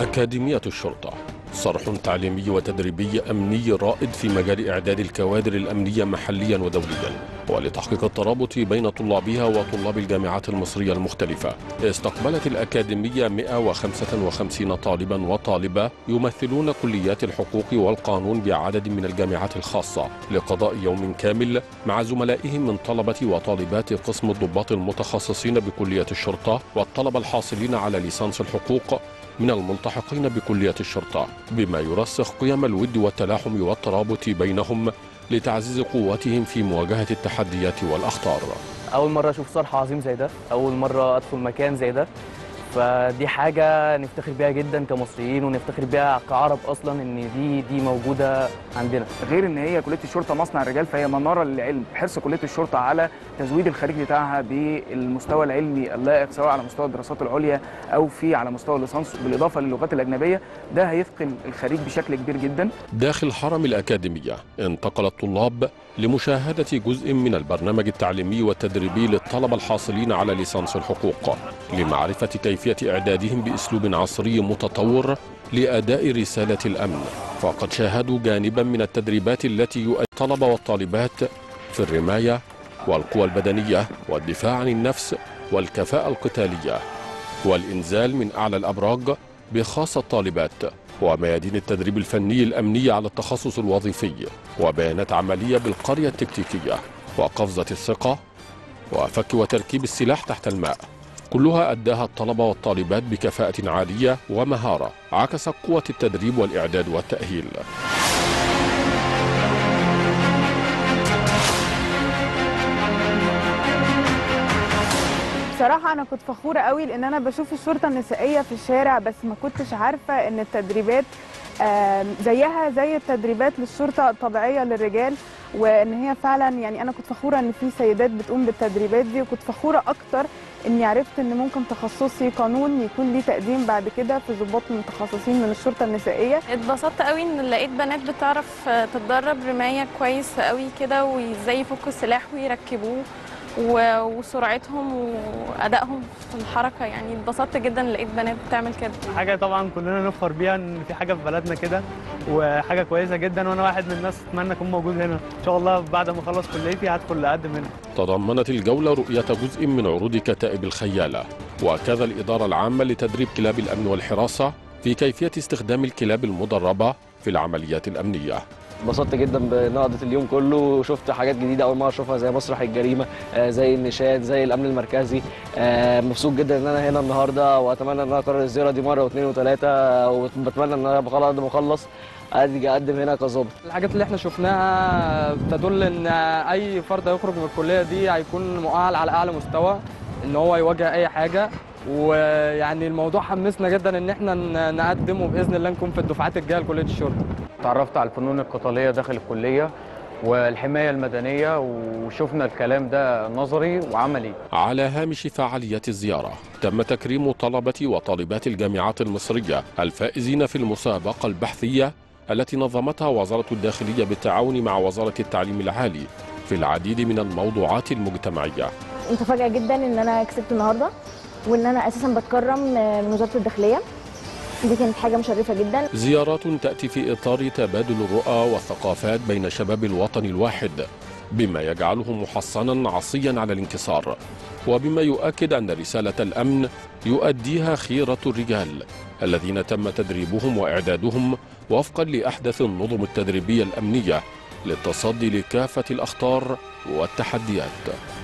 أكاديمية الشرطة صرح تعليمي وتدريبي أمني رائد في مجال إعداد الكوادر الأمنية محليا ودوليا ولتحقيق الترابط بين طلابها وطلاب الجامعات المصرية المختلفة استقبلت الأكاديمية 155 طالبا وطالبة يمثلون كليات الحقوق والقانون بعدد من الجامعات الخاصة لقضاء يوم كامل مع زملائهم من طلبة وطالبات قسم الضباط المتخصصين بكلية الشرطة والطلبة الحاصلين على ليسانس الحقوق من الملتحقين بكلية الشرطة بما يرسخ قيم الود والتلاحم والترابط بينهم لتعزيز قوتهم في مواجهة التحديات والأخطار اول مره اشوف صرح عظيم زي ده اول مره ادخل مكان زي ده فدي حاجه نفتخر بيها جدا كمصريين ونفتخر بيها كعرب اصلا ان دي دي موجوده عندنا غير ان هي كليه الشرطه مصنع الرجال فهي مناره للعلم حرص كليه الشرطه على تزويد الخريج بتاعها بالمستوى العلمي اللائق سواء على مستوى الدراسات العليا او في على مستوى الليسانس بالاضافه للغات الاجنبيه ده هيثقل الخريج بشكل كبير جدا داخل حرم الأكاديمية انتقل الطلاب لمشاهدة جزء من البرنامج التعليمي والتدريبي للطلبة الحاصلين على ليسانس الحقوق لمعرفة كيفية إعدادهم بأسلوب عصري متطور لأداء رسالة الأمن فقد شاهدوا جانبا من التدريبات التي يؤدي الطلبة والطالبات في الرماية والقوى البدنية والدفاع عن النفس والكفاءة القتالية والإنزال من أعلى الأبراج بخاصة الطالبات وميادين التدريب الفني الأمني على التخصص الوظيفي وبيانات عملية بالقرية التكتيكية وقفزة الثقة وفك وتركيب السلاح تحت الماء كلها أداها الطلبة والطالبات بكفاءة عالية ومهارة عكس قوة التدريب والإعداد والتأهيل بصراحة أنا كنت فخورة قوي لأن أنا بشوف الشرطة النسائية في الشارع بس ما كنتش عارفة إن التدريبات آم، زيها زي التدريبات للشرطة الطبيعية للرجال وإن هي فعلا يعني أنا كنت فخورة إن في سيدات بتقوم بالتدريبات دي وكنت فخورة أكتر إني عرفت إن ممكن تخصصي قانون يكون ليه تقديم بعد كده في ضباط متخصصين من الشرطة النسائية اتبسطت قوي ان لقيت بنات بتعرف تتدرب رماية كويس قوي كده وازاي يفكوا السلاح ويركبوه و- وسرعتهم وادائهم في الحركه يعني اتبسطت جدا إن لقيت بنات بتعمل كده حاجه طبعا كلنا نفخر بيها ان في حاجه في بلدنا كده وحاجه كويسه جدا وانا واحد من الناس اتمنى اكون موجود هنا ان شاء الله بعد ما اخلص كليتي هدخل اقدم هنا تضمنت الجولة رؤية جزء من عروض كتائب الخيالة وكذا الإدارة العامة لتدريب كلاب الأمن والحراسة في كيفية استخدام الكلاب المدربة في العمليات الأمنية اتبسطت جدا بنقضة اليوم كله وشفت حاجات جديدة أول مرة أشوفها زي مسرح الجريمة آه، زي النشاد زي الأمن المركزي آه، مبسوط جدا إن أنا هنا النهاردة وأتمنى إن أنا أكرر الزيارة دي مرة واثنين وثلاثة وبتمنى إن أنا بخلص بعد ما أخلص أجي أقدم هنا كظابط الحاجات اللي احنا شفناها تدل ان اي فرد هيخرج من الكليه دي هيكون مؤهل على اعلى مستوى ان هو يواجه اي حاجه ويعني الموضوع حمسنا جدا ان احنا ن- نقدم وباذن الله نكون في الدفعات الجايه لكليه الشرطه تعرفت على الفنون القتالية داخل الكلية والحماية المدنية وشفنا الكلام ده نظري وعملي على هامش فعاليات الزيارة تم تكريم طلبة وطالبات الجامعات المصرية الفائزين في المسابقة البحثية التي نظمتها وزارة الداخلية بالتعاون مع وزارة التعليم العالي في العديد من الموضوعات المجتمعية متفاجئه جدا ان انا كسبت النهارده وان انا اساسا بتكرم من وزاره الداخليه دي كانت حاجه مشرفه جدا زيارات تأتي في إطار تبادل الرؤى والثقافات بين شباب الوطن الواحد بما يجعله محصنا عصيا على الانتصار وبما يؤكد أن رسالة الأمن يؤديها خيرة الرجال الذين تم تدريبهم وإعدادهم وفقا لأحدث النظم التدريبية الأمنية للتصدي لكافة الأخطار والتحديات